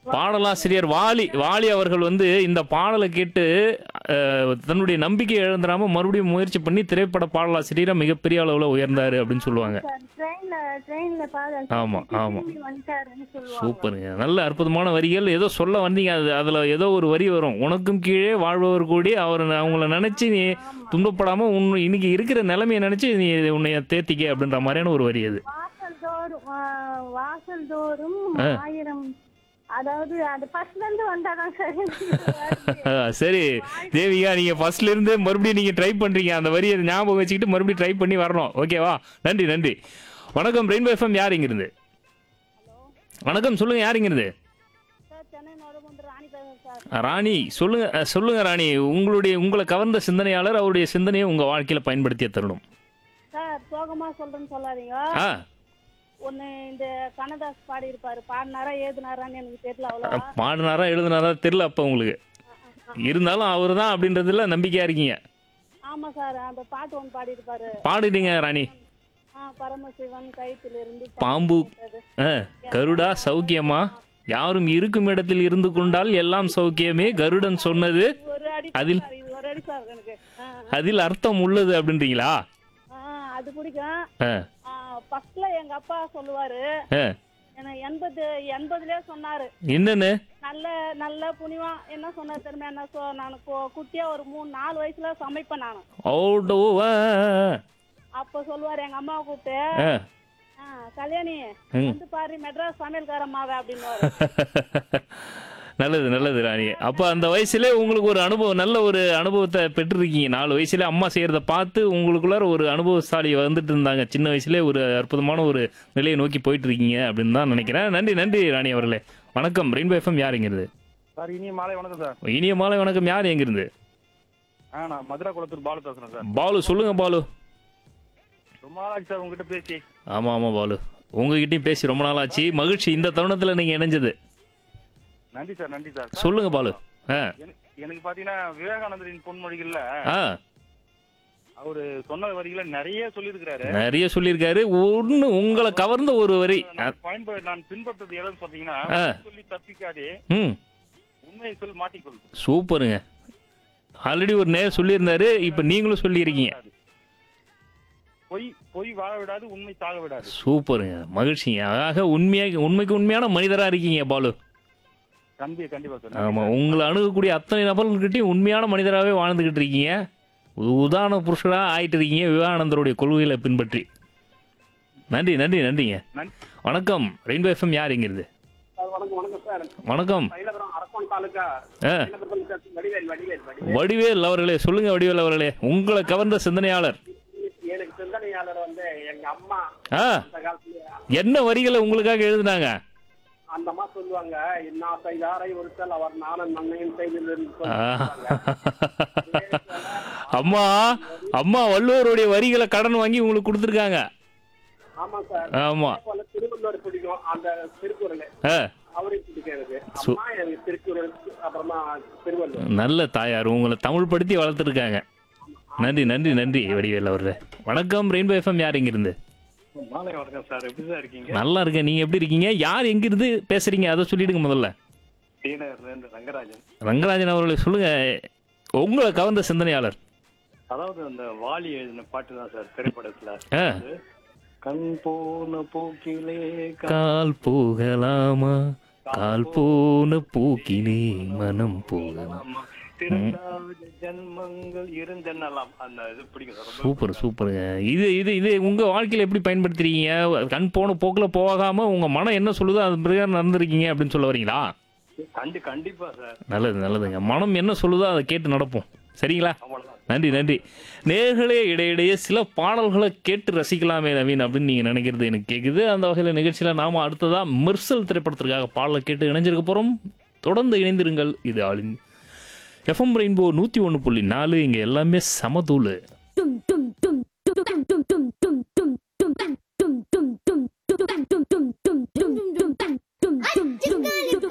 பாடலாசிரியர் வாலி வாலி அவர்கள் வந்து இந்த பாடலை கேட்டு அஹ், தன்னுடைய நம்பிக்கை இழந்துடாம மறுபடியும் முயற்சி பண்ணி திரைப்பட பாடலாசிரியரா மிகப்பெரிய அளவுல உயர்ந்தாரு அப்படின்னு சொல்லுவாங்க சார் ட்ரெயின்ல ட்ரெயின்ல பாரு ஆமா, ஆமா. திரும்பி வந்துட்டாருன்னு சொல்லுவாங்க சூப்பருங்க நல்ல அற்புதமான வரிகள் ஏதோ சொல்ல வந்தீங்க அது அதுல ஏதோ ஒரு வரி வரும் உனக்கும் கீழே வாழ்பவர் கூடி அவர் அவங்கள நினைச்சு நீ துன்பப்படாம உன் இன்னைக்கு இருக்கிற நிலைமையை நினைச்சு நீ உன்னை தேத்திக்க அப்படின்ற மாதிரியான ஒரு வரி அது வாசல் தோறும் ஆ, வாசல் தோறும் ஆ. ஆயிரம் அதாவது அது ஃபர்ஸ்ட்ல இருந்து வந்தாதான் சார் ஆ, சரி தேவிகா நீங்க ஃபர்ஸ்ட்ல இருந்து மறுபடியும் நீங்க ட்ரை பண்றீங்க அந்த வரியை ஞாபகம் வச்சுக்கிட்டு மறுபடியும் ட்ரை பண்ணி வரணும் ஓகேவா நன்றி நன்றி வணக்கம் ரெயின்போ எஃப்எம் யார் இங்க இருந்து வணக்கம் சொல்லுங்க யார் இங்க இருந்து சார் சென்னை நோடகுண்டு ராணி பேசுறேன் சார் ராணி சொல்லுங்க அஹ், சொல்லுங்க ராணி உங்களுடைய உங்களை கவர்ந்த சிந்தனையாளர் அவருடைய சிந்தனையை உங்க வாழ்க்கையில பயன்படுத்திய தருணம் சார் சோகமா சொல்றேன்னு சொல்லாதீங்க ஆ ஒன்னு இந்த கண்ணதாஸ் பாடி இருப்பாரு பாடினாரா ஏதுனாரான்னு எனக்கு தெரியல அவ்வளோ பாடினாரா எழுதினாரா தெரியல அப்ப உங்களுக்கு இருந்தாலும் அவர் தான் அப்படின்றதுல நம்பிக்கையா இருக்கீங்க ஆமா சார் அந்த பாட்டு ஒன்று பாடி இருப்பாரு பாடிடுங்க ராணி ஆ பரமசிவன் கயிற்றிலிருந்து பாம்பு போட்டது. ஆ, கருடா சௌக்கியமா யாரும் இருக்கும் இடத்தில் இருந்து கொண்டால் எல்லாம் சௌக்கியமே கருடன் சொன்னது ஒரு அடி அதில்- சார், இது ஒரு அடி சார் எனக்கு ஆ, அதில் அர்த்தம் உள்ளது அப்படின்றீங்களா ஆ, அது பிடிக்கும் ஆ, ஃபர்ஸ்ட்ல எங்க அப்பா சொல்லுவாரு ஆ. எனக்கு எண்பது எண்பதுலயே சொன்னாரு என்னன்னு நல்ல நல்ல புனிவா என்ன சொன்னாரு தெரியுமா என்ன சொ நான் கு- குட்டியா ஒரு மூணு நாலு வயசுல சமைப்பேன் நான் ஓடோ ஆ, அப்ப சொல்லுவாரு எங்க அம்மாவை கூப்பிட்டு ஆ. "ஆ, கல்யாணி ம். வந்து பாரு மெட்ராஸ் சமையல்காரம்மாவே அப்படின்னு நல்லது நல்லது ராணி அப்போ அந்த வயசுல உங்களுக்கு ஒரு அனுபவம் நல்ல ஒரு அனுபவத்தை பெற்றிருக்கீங்க நாலு வயசுல அம்மா செய்யறத பார்த்து உங்களுக்குள்ளார ஒரு அனுபவசாலி வந்துட்டு இருந்தாங்க சின்ன வயசுல ஒரு அற்புதமான ஒரு நிலையை நோக்கி போயிட்டு இருக்கீங்க அப்படின்னு தான் நினைக்கிறேன் நன்றி நன்றி ராணி அவர்களே வணக்கம் ரெயின்போ எஃப்எம் யார் எங்கிருந்து சார் இனிய மாலை வணக்கம் சார் இனிய மாலை வணக்கம் யார் எங்கிருந்து ஆ நான் மதுரை குளத்தூர் பாலு பேசுறேன் சார் பாலு சொல்லுங்க பாலு ரொம்ப நாளாச்சு சார் உங்ககிட்ட பேசி ஆமா ஆமா பாலு உங்ககிட்டயும் பேசி ரொம்ப நாள் ஆச்சு மகிழ்ச்சி இந்த தருணத்துல நீங்க இணைஞ்சது நன்றி சார் நன்றி சார் சார், சொல்லுங்க பாலு ஆ எனக்கு- எனக்கு பாத்தீங்கன்னா விவேகானந்தரின் பொன்மொழிகள்ல ஆ அவரு சொன்ன வரிகளை நிறைய சொல்லியிருக்கிறாரு நிறைய சொல்லியிருக்காரு ஒன்னு உங்களை கவர்ந்த ஒரு வரி நான் பயன்ப நான் பின்பற்றது எதுன்னு பாத்தீங்கன்னா ஆ. சொல்லி தப்பிக்காதே ம் உண்மையை சொல் மாட்டிக்கொள் சூப்பருங்க ஆல்ரெடி ஒரு நேரம் சொல்லியிருந்தாரு இப்போ நீங்களும் சொல்லியிருக்கீங்க பொய் பொய் வாழ விடாது உண்மை சாக விடாது சூப்பருங்க மகிழ்ச்சிங்க ஆக உண்மையாக உண்மைக்கு உண்மையான மனிதரா இருக்கீங்க பாலு கண்டிப்பா கண்டிப்பா சார் ஆமா உங்களை அணுகக்கூடிய அத்தனை நபர்கள்கிட்டயும் உண்மையான மனிதராகவே வாழ்ந்துகிட்டு இருக்கீங்க ஒரு உதாரண புருஷரா ஆயிட்டு இருக்கீங்க விவேகானந்தருடைய கொள்கைகளை பின்பற்றி நன்றி நன்றி நன்றிங்க நன்றி. வணக்கம் ரெயின்போ எஃப்எம் யார் இங்கிருந்து வணக்கம் வணக்கம் சார் வணக்கம் மயிலபுரம் அரக்கோணம் தாலுக்கா ஆ மயிலபுரம் சார் வடிவேல் வடிவேல் வடிவேல் வடிவேல் அவர்களே சொல்லுங்க வடிவேல் அவர்களே உங்களை கவர்ந்த சிந்தனையாளர் எனக்கு சிந்தனையாளர் வந்து எங்க அம்மா ஆ அந்த காலத்துல என்ன வரிகளை உங்களுக்காக எழுதுனாங்க அந்த அம்மா சொல்லுவாங்க என்ன செய்தாரை ஒருத்தல் அவர் நானும் நன்மையும் செய்திருந்து அம்மா அம்மா வள்ளுவருடைய வரிகளை கடன் வாங்கி உங்களுக்கு கொடுத்துருக்காங்க ஆமா சார் ஆமா அதே போல திருவள்ளுவர் பிடிக்கும் அந்த திருக்குறள் ஆ, அவரையும் பிடிக்கும் எனக்கு சு- அம்மா எனக்கு திருக்குறள் அப்புறமா திருவள்ளுவர் நல்ல தாயார் உங்களை தமிழ் படுத்தி வளர்த்துருக்காங்க நன்றி நன்றி நன்றி வடிவேல் அவர்களே வணக்கம் ரெயின்போ எஃப்எம் யார் இங்கிருந்து மாலை வணக்கம் சார் எப்படி சார் இருக்கீங்க நல்லா இருக்கேன் நீங்க எப்படி இருக்கீங்க யார் எங்கிருந்து பேசுறீங்க அதை சொல்லிடுங்க முதல்ல டீனர்ல இருந்து ரங்கராஜன் ரங்கராஜன் அவர்களை சொல்லுங்க உங்களை கவர்ந்த சிந்தனையாளர் அதாவது அந்த வாலி எழுதின பாட்டு தான் சார் திரைப்படத்துல ஆ, கண் போன போக்கிலே கால் போகலாமா கால் போன பூக்கிலே மனம் போகலாம் திருநாவது ஜன்மங்கள் இருந்தென்னலாம் அந்த இது பிடிக்கும் சார் ரொம்ப சூப்பர் சூப்பருங்க இது இது இது உங்க வாழ்க்கையில எப்படி பயன்படுத்துறீங்க கண் போன போக்குல போகாம உங்க மனம் என்ன சொல்லுதோ அது பிரகாரம் நடந்திருக்கீங்க அப்படின்னு சொல்ல வரீங்களா கண்டி கண்டிப்பா சார் நல்லது நல்லதுங்க மனம் என்ன சொல்லுதோ அதை கேட்டு நடப்போம் சரிங்களா அவ்வளவுதான் நன்றி நன்றி நேர்களே இடையிடையே சில பாடல்களை கேட்டு ரசிக்கலாமே நவீன் அப்படின்னு நீங்கள் நினைக்கிறது எனக்கு கேட்குது அந்த வகையில் நிகழ்ச்சியில் நாம் அடுத்ததாக மெர்சல் திரைப்படத்திற்காக பாடலை கேட்டு இணைஞ்சிருக்க போகிறோம் தொடர்ந்து இணைந்திருங்கள் இது ஆளின் எஃப்எம் ரெயின்போ நூற்றி ஒன்று புள்ளி நாலு இங்கே எல்லாமே சமதூள்